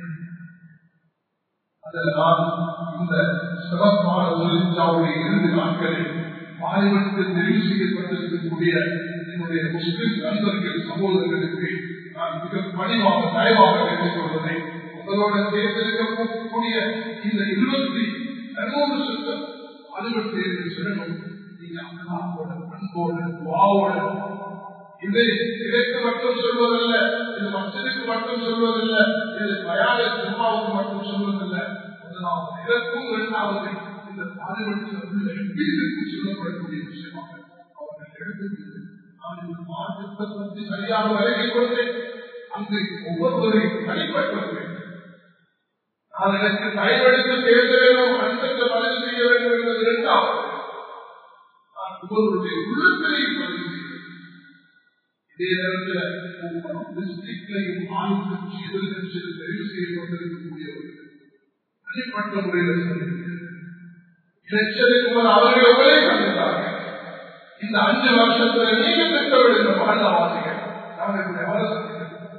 அதனால் இந்த சிறப்பான தொழிற்சாவுடைய இறுதி நாட்களில் மாநிலத்தில் தெரிவு செய்யப்பட்டிருக்கக்கூடிய என்னுடைய முஸ்லிம் நண்பர்கள் சகோதரர்களுக்கு நான் மிக பணிவாக தயவாக வேண்டிக் கொள்வதை உங்களோட தேர்ந்தெடுக்கக்கூடிய இந்த இருபத்தி நூறு சுத்தம் அதுகள் தேர்வு சொல்லணும் நீங்க அண்ணாவோட அன்போட துவாவோட இதை இதற்கு மட்டும் சொல்வதல்ல இது மச்சனுக்கு மட்டும் சொல்வதில்ல இது பயால சிம்மாவுக்கு மட்டும் சொல்வதில்லை முதலாவது இதற்கும் இரண்டாவது இந்த பாலிமன்றத்தில் சொல்லப்படக்கூடிய விஷயமாக அவர்கள் எடுத்துள்ளது நான் இந்த மாற்றத்தை பற்றி சரியாக விலகிக் கொண்டேன் அங்கு ஒவ்வொருவரையும் தனிப்பட்ட வேண்டும் நான் எனக்கு டைமெடுத்து பேச வேண்டும் அந்தந்த பதில் செய்ய வேண்டும் என்பது இரண்டாவது நான் ஒவ்வொருவருடைய உள்ளத்திலையும் பதில் செய்ய இதே நேரத்தில் ஒவ்வொரு டிஸ்ட்ரிக்டையும் ஆயுதம் எதிர்கட்சியில் தெரிவு செய்யப்பட்டிருக்கக்கூடியவர்கள் தனிப்பட்ட முறையில் இலட்சத்துக்கு அவர்கள் எவ்வளவு கண்டிருந்தார்கள் இந்த அஞ்சு வருஷத்துல நீங்க திட்டமிடுகிற வாழ்ந்தவாசிகள் நாங்கள் இப்படி அவரை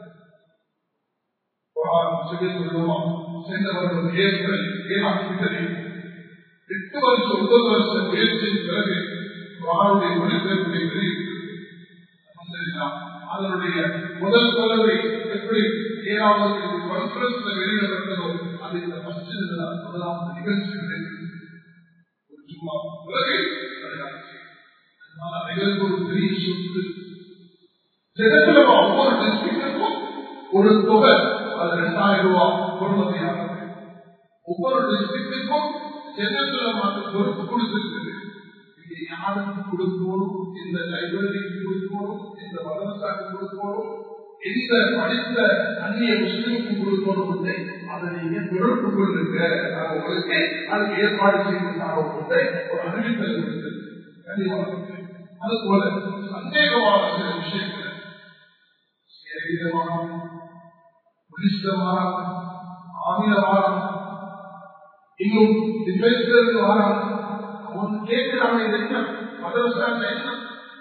சென்றவர்கள் ஏற்கள் ஏனாக்கிட்டதை எட்டு வருஷம் ஒன்பது வருஷம் முயற்சியின் பிறகு குரானுடைய மொழிபெயர்ப்பை வெளியிட்டு அதனுடைய முதல் கலவை எப்படி ஏழாவது கான்பரன்ஸ்ல வெளியிடப்பட்டதோ அது இந்த மஸ்ஜிதில் முதலாவது நிகழ்ச்சி சும்மா பிறகு அனைவருக்கு ஒரு பெரிய சொத்து ஜனத்துல ஒவ்வொரு டிஸ்ட்ரிக்டுக்கும் ஒரு தொகை அது ரெண்டாயிரம் ரூபாய் பொறுமதியானது ஒவ்வொரு டிஸ்ட்ரிக்டுக்கும் ஜனத்துல மாற்ற பொறுப்பு கொடுத்திருக்கிறது யாருக்கு கொடுக்கணும் இந்த லைப்ரரிக்கு கொடுக்கணும் இந்த மதரசாக்கு கொடுக்கணும் எந்த படித்த அந்நிய முஸ்லிமுக்கு கொடுக்கணும் இல்லை அதை நீங்க தொடர்பு கொள்ளுங்க நான் உங்களுக்கு அதுக்கு ஏற்பாடு செய்து ஒரு அறிவித்தல் கொடுத்தது கண்டிப்பாக அது போல சந்தேகமான சில விஷயங்கள் சேவிதமான புலிஷ்டமான ஆமிதமான இன்னும் டிஃபென்ஸ்ல வாரம் அவன் கேட்கிறாங்க இது என்ன மதரசா என்ன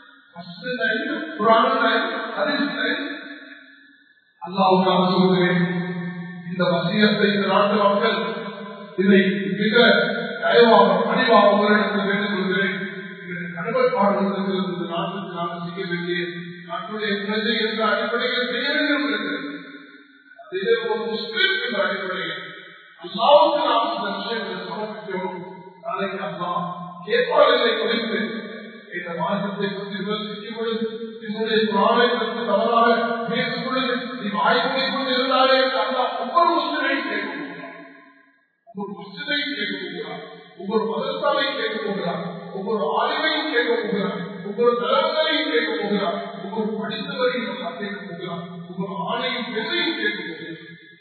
அல்லாவுக்காக சொல்கிறேன் இந்த வசியத்தை இந்த நாட்டு மக்கள் இதை மிக தயவாக பணிவாக உங்களிடத்தில் வேண்டிக் கொள்கிறேன் கடமைப்பாடுகளுக்கு இந்த நாட்டுக்கு நான் செய்ய வேண்டிய நாட்டுடைய குழந்தை என்ற அடிப்படையில் செய்ய வேண்டும் இருக்கிறது அதே ஒரு முஸ்லிம் என்ற அடிப்படையில் அல்லாவுக்கு நாம் இந்த விஷயங்களை சமர்ப்பிக்கிறோம் நாளைக்கு அல்லா கேட்பாளர்களை குறித்து இந்த மாற்றத்தை பற்றி விமர்சிக்கும் பொழுது என்னுடைய பிராணை பற்றி தவறாக பேசும் பொழுது நீ வாய்ப்பை கொண்டு இருந்தாலே அல்லா ஒவ்வொரு முஸ்லிமையும் கேட்க போகிறார் ஒவ்வொரு முஸ்லிமையும் கேட்க போகிறார் ஒவ்வொரு மதத்தாலையும் கேட்க போகிறார் ஒவ்வொரு ஆளுமையும் கேட்க போகிறார் ஒவ்வொரு தலைவர்களையும் கேட்க போகிறார் ஒவ்வொரு படித்தவரையும் அல்லா கேட்க போகிறார் ஒவ்வொரு ஆணையும் பெண்ணையும் கேட்க போகிறார்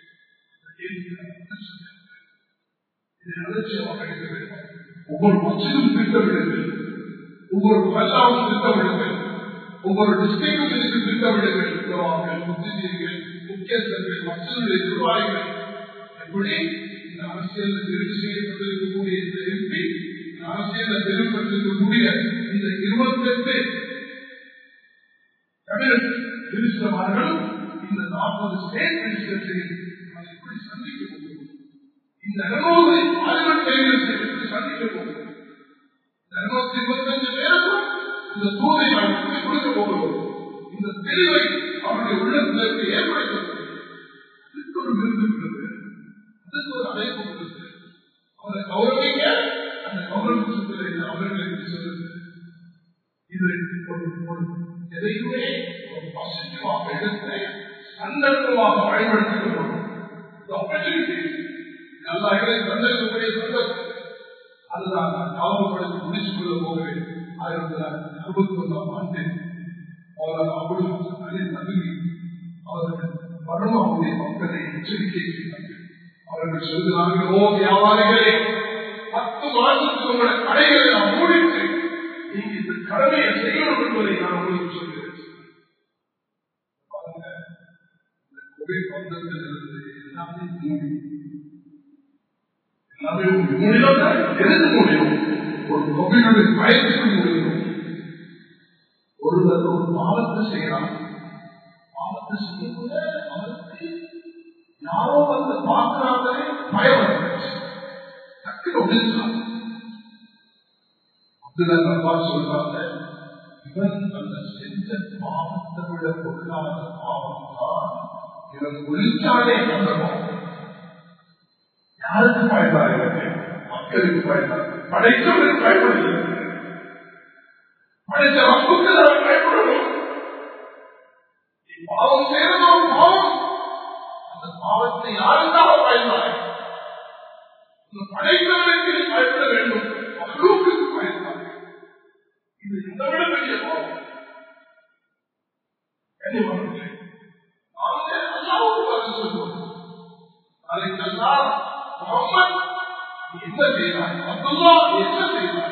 இதை அலட்சியமாக எடுக்க வேண்டும் ஒவ்வொரு மச்சிலும் திட்டமிடுங்கள் ஒவ்வொரு மல்லாவும் திட்டமிடுங்கள் ஒவ்வொரு டிஸ்ட்ரிக்டும் இதுக்கு திட்டமிடுங்கள் உறவாங்கள் புத்திஜீவிகள் முக்கியஸ்தர்கள் மச்சிலுடைய நிர்வாகிகள் எப்படி இந்த அரசியல் தெரிவு செய்யப்பட்டிருக்கக்கூடிய இந்த எம்பி அரசியல் தெரிவு பெற்றிருக்கக்கூடிய இந்த இருபத்தெட்டு தமிழ் மினிஸ்டர்மார்களும் இந்த நாற்பது ஸ்டேட் மினிஸ்டர்ஸையும் அதை எப்படி சந்திக்க முடியும் இந்த இருநூறு ஆளுநர் கைகள் எப்படி சந்திக்க போகிறோம் இருநூத்தி இருபத்தஞ்சு பேருக்கும் இந்த தூதை நாம் எப்படி கொடுக்க போகிறோம் இந்த தெளிவை அவருடைய உள்ளத்திற்கு ஏற்படுத்த அதுக்கு ஒரு விருது இருக்கிறது அதுக்கு ஒரு அழைப்பு இருக்கிறது அவரை கௌரவிக்க அந்த கௌரவிச்சத்தில் அவர்களுக்கு சொல்லுது இது ஒரு எதையுமே ஒரு பாசிட்டிவாக எடுத்து சந்தர்ப்பமாக பயன்படுத்திக் கொள்ளணும் ஆப்பர்ச்சுனிட்டி நல்லா தந்திருக்கக்கூடிய சந்தர்ப்பம் அதுதான் நான் ஞாபகப்படுத்தி முடிச்சுக் கொள்ள போகிறேன் ஆயிரத்தி தொள்ளாயிரத்தி அறுபத்தி ஒன்றாம் ஆண்டு அவர்கள் அப்படி நம்பி அவர்கள் பர்மாவுடைய மக்களை எச்சரிக்கை செய்தார்கள் அவர்கள் சொல்கிறார்கள் ஓ வியாபாரிகளே பத்து மாதத்துக்கு உங்களை கடைகளை கடமையை செய்யணும் என்பதை நான் உங்களுக்கு சொல்கிறேன் பாருங்க, இந்த கோவிட் வந்ததிலிருந்து எல்லாமே மூடி எல்லாமே முடியும் எது முடியும் ஒரு கோவிலுடைய பயத்துக்கு முடியும் ஒருவர் ஒரு பாவத்தை செய்யலாம் பாவத்தை செய்யக்கூட அவருக்கு யாரோ வந்து பார்க்கிறாங்களே பயம் வந்துருச்சு. டக்குனு ஒழிச்சாங்க அப்துல்லா அப்பா சொல்றாங்க இவன் அந்த செஞ்ச பாவத்தை விட பொருளாத பாவம் தான் இவன் ஒழிச்சாலே அந்த பாவம் யாருக்கு பயன்படுகிறது மக்களுக்கு பயன்படுது படைத்தவருக்கு பயன்படுகிறது படைத்த வகுப்புக்கு அவர் பயன்படணும் நீ பாவம் செய்யறதோ பாவம் அந்த பாவத்தை யாருக்காக பயன்படாது படைத்தவருக்கு நீ பயப்பட வேண்டும் மக்களுக்கு பயன்படாது இது இதை விட பெரிய பாவம் கனிவானவர்களே, நாங்க அல்லாஹ்வுக்கு பதில் சொல்லுவோம் நாளைக்கு அல்லாஹ், முஹம்மத், நீ என்ன செய்தாய் அப்துல்லா நீ என்ன செய்தாய்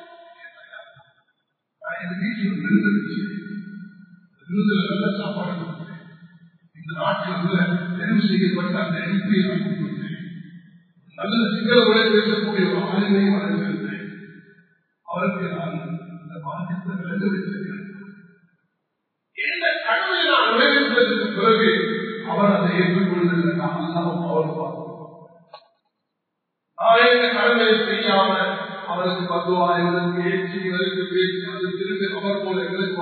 நான் என் வீட்டில் விருந்து இருந்துச்சு. அந்த விருந்துல நல்ல சாப்பாடு கொடுத்தேன். இந்த நாட்டில் உள்ள தெரிவு செய்யப்பட்ட அந்த எம்பியை நான் கொடுத்தேன். நல்ல சிங்கள உரை பேசக்கூடிய ஒரு ஆளுமையை வளர்த்திருந்தேன் அவருக்கு நான் இந்த மாநிலத்தை விளங்க வைத்திருக்கிறேன் இந்த கடமை நான் நிறைவேற்றதற்கு பிறகு அவர் அதை ஏற்றுக்கொள்வதில்லை நான் அல்லாமல் அவர் பார்க்கிறோம் நான் இந்த கடமையை செய்யாம அவருக்கு பத்துவாயிரத்துக்கு ஏற்றி இவருக்கு பேசி அது திரும்பி அவர் போல எங்களுக்கு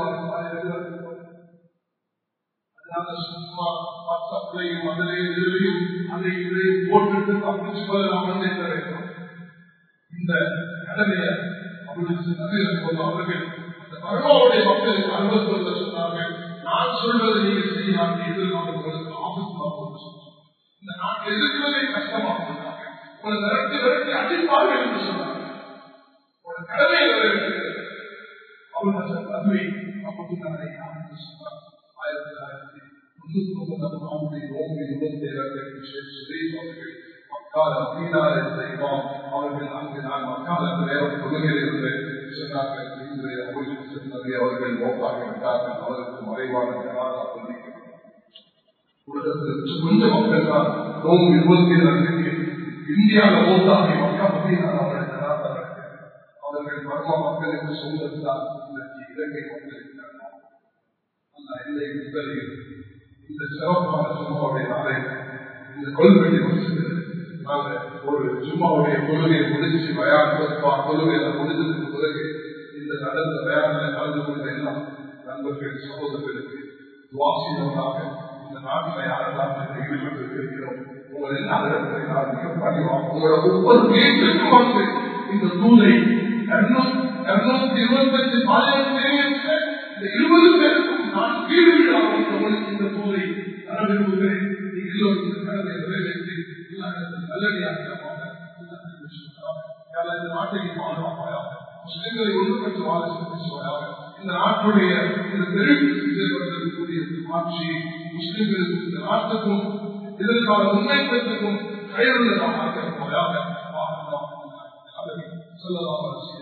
அதனால சும்மா வாட்ஸ்அப்லையும் அதிலையும் இதுலையும் அதை இதையும் போட்டுட்டு தப்பிச்சு போல நாம் நினைக்க வேண்டும் இந்த கடமையை அவர்களுக்கு நபிகள் போல அவர்கள் அந்த பர்மாவுடைய மக்களுக்கு அனுபவத்தை சொன்னார்கள் நான் சொல்வதை நீங்கள் செய்யாதீர்கள் நான் உங்களுக்கு ஆபத்து இந்த நாட்டில் இருக்கிறதே கஷ்டமாக சொன்னாங்க உங்களை விரட்டி விரட்டி அடிப்பார்கள் என்று சொன்னார்கள் ஒரு கடமை நிறைவேற்றுகிறது அவர்கள் அருமை அப்படி நாளை ஆரம்பித்து சொன்னார் ஆயிரத்தி தொள்ளாயிரத்தி முன்னூத்தி ஒன்பதாம் ஆண்டு நோம்பு இருபத்தி ஏழாயிரத்தி சுரேஷ் அவர்கள் மக்கால அமீனார் என்ற இமாம் அவர்கள் அங்கு நான் மக்கால நேரம் தொழுகையில் இருந்து சொன்னார்கள் இன்று அவர்கள் நபி அவர்கள் நோக்காக விட்டார்கள் அவருக்கு மறைவான ஜனாதா சொல்லிக்கிறார் உலகத்தில் கொஞ்சம் மக்கள் தான் நோம்பு இருபத்தி ஏழு இந்தியாவில் மோத்தாகி மக்கா மதீனார் அவர்கள் ஜனாதா நடக்கிறது அவர்கள் பர்மா மக்களுக்கு சொந்தத்தான் இன்றைக்கு இலங்கை வந்திருக்கிறார்கள் அல்ல இல்லை முதலில் இந்த சிறப்பான சும்மாவுடைய நாளை இந்த கொள்கையை வச்சுக்கிறது நாங்க ஒரு சும்மாவுடைய கொள்கையை முடிச்சு வயாடுவா கொள்கையில முடிஞ்சதுக்கு பிறகு இந்த நடந்த வயாடில் கலந்து கொண்ட எல்லாம் நண்பர்கள் சகோதரர்களுக்கு வாசினவராக இந்த நாட்டில் யாரெல்லாம் ஈடுபட்டு இருக்கிறோம் உங்கள் எல்லா இடத்திலையும் நான் மிக பணிவாக உங்களோட ஒவ்வொரு வீட்டுக்கும் வந்து இந்த தூதை இருநூத்தி இருபத்தஞ்சு பாளையம் தெரிவித்த இந்த இருபது பேருக்கும் நான் வீடு வீடாக உங்களுக்கு இந்த தூதை தர விரும்புகிறேன் நீங்கள் எல்லோரும் இந்த கடனை நிறைவேற்றி எல்லா இடத்திலும் நல்லடியாக இந்த நாட்டை பாதுகாப்பாயாக முஸ்லிம்களை ஒன்றுபட்டு வாழ சிந்திச்சுவாயாக இந்த நாட்டுடைய இந்த பெருமைப்படுத்தக்கூடிய ஆட்சி முஸ்லிம்களுக்கும் இந்த நாட்டுக்கும் இதற்கான முன்னேற்றத்துக்கும் கையுள்ளதாக ஆக்கிறதாக சொல்லலாம்